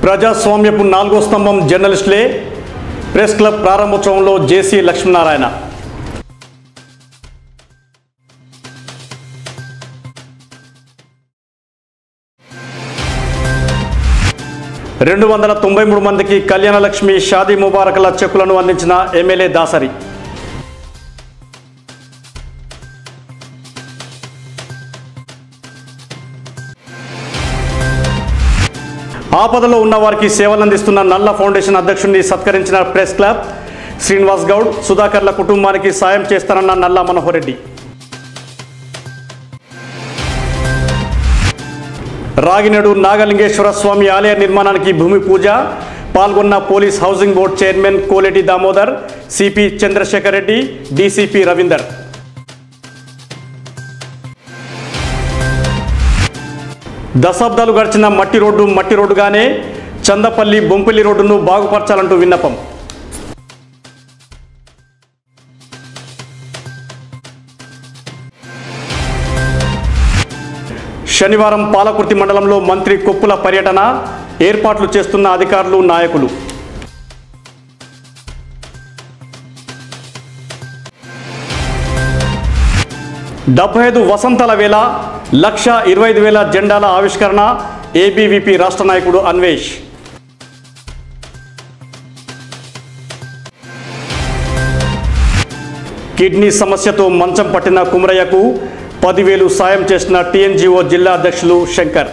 ప్రజాస్వామ్యపు నాలుగో స్తంభం జర్నలిస్టులే ప్రెస్ క్లబ్ ప్రారంభోత్సవంలో జేసీ లక్ష్మీనారాయణ రెండు వందల తొంభై మూడు మందికి కళ్యాణలక్ష్మి షాదీ ముబారకల చెక్కులను అందించిన ఎమ్మెల్యే దాసరి ఆపదలో ఉన్న వారికి సేవలందిస్తున్న నల్ల ఫౌండేషన్ అధ్యక్షుడిని సత్కరించిన ప్రెస్ క్లబ్ శ్రీనివాస్ గౌడ్ సుధాకర్ల కుటుంబానికి సాయం చేస్తానన్న నల్ల మనోహర్ రెడ్డి రాగినేడు నాగలింగేశ్వర స్వామి ఆలయ నిర్మాణానికి భూమి పూజ పాల్గొన్న police housing board chairman Koleti Damodar CP Chandrasekhar Reddy DCP Ravinder దశాబ్దాలు గడిచిన మట్టి రోడ్డు మట్టి రోడ్డుగానే చందపల్లి బొంపల్లి రోడ్డును బాగుపరచాలంటూ విన్నపం శనివారం పాలకుర్తి మండలంలో మంత్రి కొప్పుల పర్యటన ఏర్పాట్లు చేస్తున్న అధికారులు నాయకులు డెబ్బై ఐదు వసంతాల వేళ లక్ష ఇరవై ఐదు వేల జెండాల ఆవిష్కరణ ఏబీవీపీ రాష్ట్ర నాయకుడు అన్వేష్ కిడ్నీ సమస్యతో మంచం పట్టిన కుమరయ్యకు పదివేలు సాయం చేసిన టీఎన్జీఓ జిల్లా అధ్యక్షులు శంకర్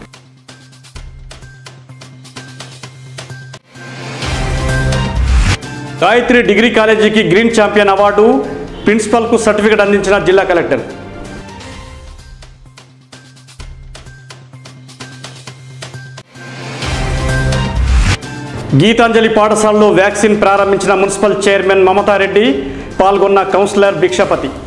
గాయత్రి డిగ్రీ కాలేజీకి గ్రీన్ ఛాంపియన్ అవార్డు ప్రిన్సిపల్కు సర్టిఫికెట్ అందించిన జిల్లా కలెక్టర్ గీతాంజలి పాఠశాలలో వ్యాక్సిన్ ప్రారంభించిన మున్సిపల్ చైర్మన్ మమతారెడ్డి పాల్గొన్న కౌన్సిలర్ భిక్షపతి